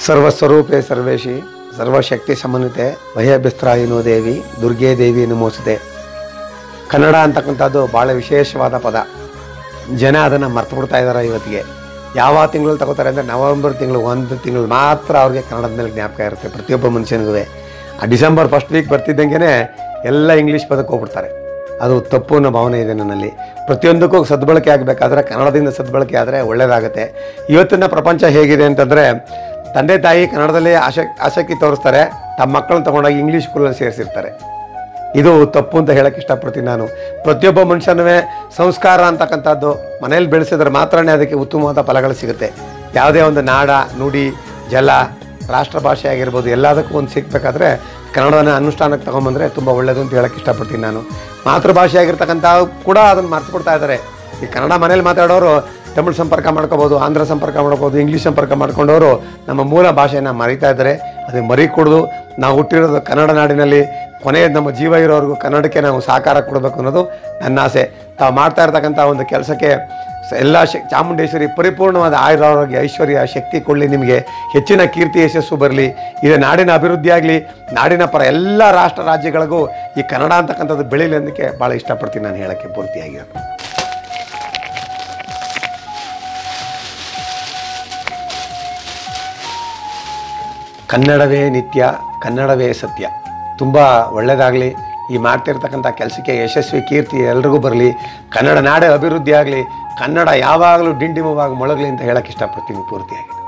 ಸರ್ವಸ್ವರೂಪೆ ಸರ್ವೇಶಿ ಸರ್ವಶಕ್ತಿ ಸಮನ್ವಿತೆ ಭಯಭ್ಯಸ್ತ್ರಾಯಿನೋ ದೇವಿ ದುರ್ಗೆ ದೇವಿ ನಮೋಸುತ್ತೆ ಕನ್ನಡ ಅಂತಕ್ಕಂಥದ್ದು ಭಾಳ ವಿಶೇಷವಾದ ಪದ ಜನ ಅದನ್ನು ಮರ್ತು ಬಿಡ್ತಾ ಇದ್ದಾರೆ ಇವತ್ತಿಗೆ ಯಾವ ತಿಂಗಳಲ್ಲಿ ತಗೋತಾರೆ ಅಂದರೆ ನವೆಂಬರ್ ತಿಂಗಳು ಒಂದು ತಿಂಗಳು ಮಾತ್ರ ಅವ್ರಿಗೆ ಕನ್ನಡದ ಮೇಲೆ ಜ್ಞಾಪಕ ಇರುತ್ತೆ ಪ್ರತಿಯೊಬ್ಬ ಮನುಷ್ಯನಿಗೂ ಆ ಡಿಸೆಂಬರ್ ಫಸ್ಟ್ ವೀಕ್ ಬರ್ತಿದ್ದಂಗೆ ಎಲ್ಲ ಇಂಗ್ಲೀಷ್ ಪದಕ್ಕೆ ಹೋಗ್ಬಿಡ್ತಾರೆ ಅದು ತಪ್ಪು ಅನ್ನೋ ಭಾವನೆ ಇದೆ ನನ್ನಲ್ಲಿ ಪ್ರತಿಯೊಂದಕ್ಕೂ ಸದ್ಬಳಕೆ ಆಗಬೇಕಾದ್ರೆ ಕನ್ನಡದಿಂದ ಸದ್ಬಳಕೆ ಆದರೆ ಒಳ್ಳೆಯದಾಗುತ್ತೆ ಇವತ್ತಿನ ಪ್ರಪಂಚ ಹೇಗಿದೆ ಅಂತಂದರೆ ತಂದೆ ತಾಯಿ ಕನ್ನಡದಲ್ಲಿ ಆಸಕ್ ಆಸಕ್ತಿ ತೋರಿಸ್ತಾರೆ ತಮ್ಮ ಮಕ್ಕಳನ್ನ ತಗೊಂಡೋಗಿ ಇಂಗ್ಲೀಷ್ ಸ್ಕೂಲಲ್ಲಿ ಸೇರಿಸಿರ್ತಾರೆ ಇದು ತಪ್ಪು ಅಂತ ಹೇಳಕ್ಕೆ ಇಷ್ಟಪಡ್ತೀನಿ ನಾನು ಪ್ರತಿಯೊಬ್ಬ ಮನುಷ್ಯನೂ ಸಂಸ್ಕಾರ ಅಂತಕ್ಕಂಥದ್ದು ಮನೇಲಿ ಬೆಳೆಸಿದ್ರೆ ಮಾತ್ರನೇ ಅದಕ್ಕೆ ಉತ್ತಮವಾದ ಫಲಗಳು ಸಿಗುತ್ತೆ ಯಾವುದೇ ಒಂದು ನಾಡ ನುಡಿ ಜಲ ರಾಷ್ಟ್ರ ಭಾಷೆ ಆಗಿರ್ಬೋದು ಎಲ್ಲದಕ್ಕೂ ಒಂದು ಸಿಗಬೇಕಾದ್ರೆ ಕನ್ನಡನ ಅನುಷ್ಠಾನಕ್ಕೆ ತಗೊಂಬಂದ್ರೆ ತುಂಬ ಒಳ್ಳೆಯದು ಅಂತ ಹೇಳಕ್ಕೆ ಇಷ್ಟಪಡ್ತೀನಿ ನಾನು ಮಾತೃಭಾಷೆ ಆಗಿರ್ತಕ್ಕಂಥ ಕೂಡ ಅದನ್ನು ಮರ್ತು ಬಿಡ್ತಾ ಇದ್ದಾರೆ ಈ ಕನ್ನಡ ಮನೇಲಿ ಮಾತಾಡೋರು ತಮಿಳು ಸಂಪರ್ಕ ಮಾಡ್ಕೋಬೋದು ಆಂಧ್ರ ಸಂಪರ್ಕ ಮಾಡ್ಕೋಬೋದು ಇಂಗ್ಲೀಷ್ ಸಂಪರ್ಕ ಮಾಡ್ಕೊಂಡವರು ನಮ್ಮ ಮೂಲ ಭಾಷೆನ ಮರಿತಾ ಇದ್ದಾರೆ ಅದು ಮರಿಕೊಡ್ದು ನಾವು ಹುಟ್ಟಿರೋದು ಕನ್ನಡ ನಾಡಿನಲ್ಲಿ ಕೊನೆಯ ನಮ್ಮ ಜೀವ ಇರೋವರೆಗೂ ಕನ್ನಡಕ್ಕೆ ನಾವು ಸಹಕಾರ ಕೊಡಬೇಕು ಅನ್ನೋದು ನನ್ನ ಆಸೆ ತಾವು ಮಾಡ್ತಾ ಇರ್ತಕ್ಕಂಥ ಒಂದು ಕೆಲಸಕ್ಕೆ ಸ- ಎಲ್ಲ ಶಕ್ ಚಾಮುಂಡೇಶ್ವರಿ ಪರಿಪೂರ್ಣವಾದ ಆಯುರಾರೋಗ್ಯ ಐಶ್ವರ್ಯ ಶಕ್ತಿ ಕೊಡಲಿ ನಿಮಗೆ ಹೆಚ್ಚಿನ ಕೀರ್ತಿ ಯಶಸ್ಸು ಬರಲಿ ಇದು ನಾಡಿನ ಅಭಿವೃದ್ಧಿ ಆಗಲಿ ನಾಡಿನ ಪರ ಎಲ್ಲ ರಾಷ್ಟ್ರ ರಾಜ್ಯಗಳಿಗೂ ಈ ಕನ್ನಡ ಅಂತಕ್ಕಂಥದ್ದು ಬೆಳೀಲಿ ಅನ್ನೋದಕ್ಕೆ ಭಾಳ ಇಷ್ಟಪಡ್ತೀನಿ ನಾನು ಹೇಳೋಕ್ಕೆ ಪೂರ್ತಿಯಾಗಿರೋದು ಕನ್ನಡವೇ ನಿತ್ಯ ಕನ್ನಡವೇ ಸತ್ಯ ತುಂಬ ಒಳ್ಳೆಯದಾಗಲಿ ಈ ಮಾಡ್ತಿರ್ತಕ್ಕಂಥ ಕೆಲಸಕ್ಕೆ ಯಶಸ್ವಿ ಕೀರ್ತಿ ಎಲ್ರಿಗೂ ಬರಲಿ ಕನ್ನಡ ನಾಡೆ ಅಭಿವೃದ್ಧಿ ಆಗಲಿ ಕನ್ನಡ ಯಾವಾಗಲೂ ಡಿಂಡಿಮವಾಗಿ ಮೊಳಗಲಿ ಅಂತ ಹೇಳಕ್ಕೆ ಇಷ್ಟಪಡ್ತೀನಿ ಪೂರ್ತಿಯಾಗಿ